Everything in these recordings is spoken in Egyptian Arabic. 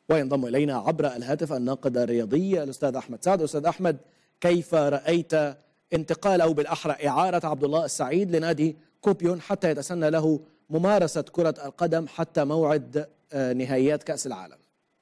وينضم الينا عبر الهاتف الناقد الرياضي الاستاذ احمد سعد استاذ احمد كيف رايت انتقال او بالاحرى اعاره عبد الله السعيد لنادي كوبيون حتى يتسنى له ممارسه كره القدم حتى موعد نهائيات كاس العالم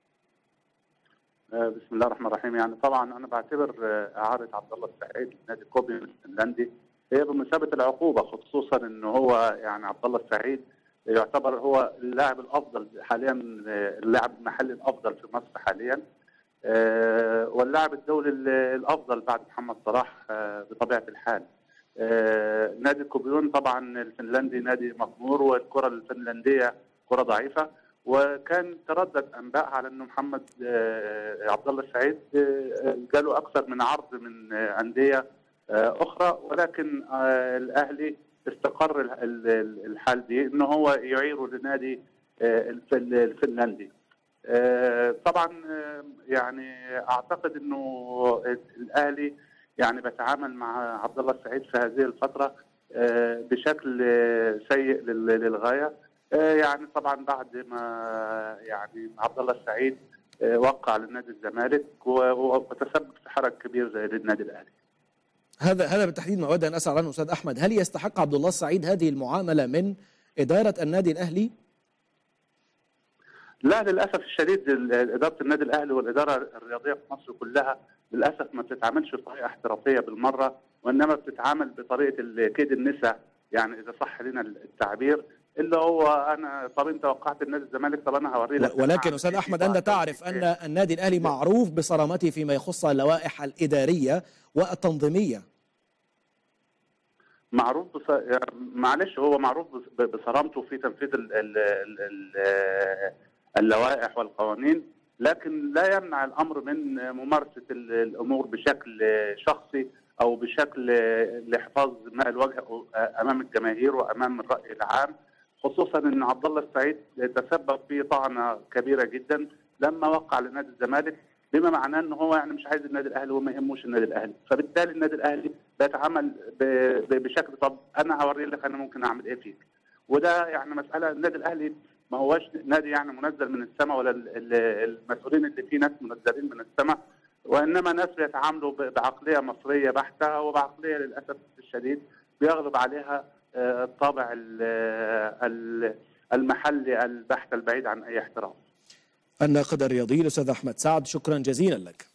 بسم الله الرحمن الرحيم يعني طبعا انا بعتبر اعاره عبد الله السعيد لنادي كوبيون الفنلندي هي بمثابه العقوبه خصوصا انه هو يعني عبد الله السعيد يعتبر هو اللاعب الافضل حاليا اللاعب المحلي الافضل في مصر حاليا واللاعب الدولي الافضل بعد محمد صلاح بطبيعه الحال نادي كوبيون طبعا الفنلندي نادي مغمور والكره الفنلنديه كره ضعيفه وكان تردد انباء على انه محمد عبد الله السعيد جاله اكثر من عرض من انديه اخرى ولكن الاهلي استقر الحال دي انه هو يعيره لنادي الفنلندي طبعا يعني اعتقد انه الاهلي يعني بيتعامل مع عبد الله السعيد في هذه الفتره بشكل سيء للغايه يعني طبعا بعد ما يعني عبد الله السعيد وقع لنادي الزمالك وتسبب في حرج كبير زي للنادي الاهلي هذا هذا بالتحديد ما اود ان اسال عنه استاذ احمد هل يستحق عبد الله السعيد هذه المعامله من اداره النادي الاهلي؟ لا للاسف الشديد اداره النادي الاهلي والاداره الرياضيه في مصر كلها للاسف ما بتتعاملش بطريقه احترافيه بالمره وانما بتتعامل بطريقه كيد النساء يعني اذا صح لنا التعبير اللي هو انا طب انت وقعت النادي الزمالك طب انا هوري لك ولكن استاذ احمد انت تعرف ان النادي الاهلي معروف بصرامته فيما يخص اللوائح الاداريه والتنظيميه معروف بص... معلش هو معروف بصرامته في تنفيذ ال... ال... ال... اللوائح والقوانين لكن لا يمنع الامر من ممارسه الامور بشكل شخصي او بشكل لحفاظ ماء الوجه امام الجماهير وامام الراي العام خصوصا ان عبد الله السعيد تسبب في طعنه كبيره جدا لما وقع لنادي الزمالك بما معناه ان هو يعني مش عايز النادي الاهلي وما يهموش النادي الاهلي فبالتالي النادي الاهلي بيتعامل بشكل طب انا هوري لك انا ممكن اعمل ايه فيك وده يعني مساله النادي الاهلي ما هواش نادي يعني منزل من السماء ولا المسؤولين اللي فيه ناس منزلين من السماء وانما ناس بيتعاملوا بعقليه مصريه بحته وبعقليه للاسف الشديد بيغلب عليها الطابع المحلي البحت البعيد عن اي احترام. الناقد الرياضي الاستاذ احمد سعد شكرا جزيلا لك.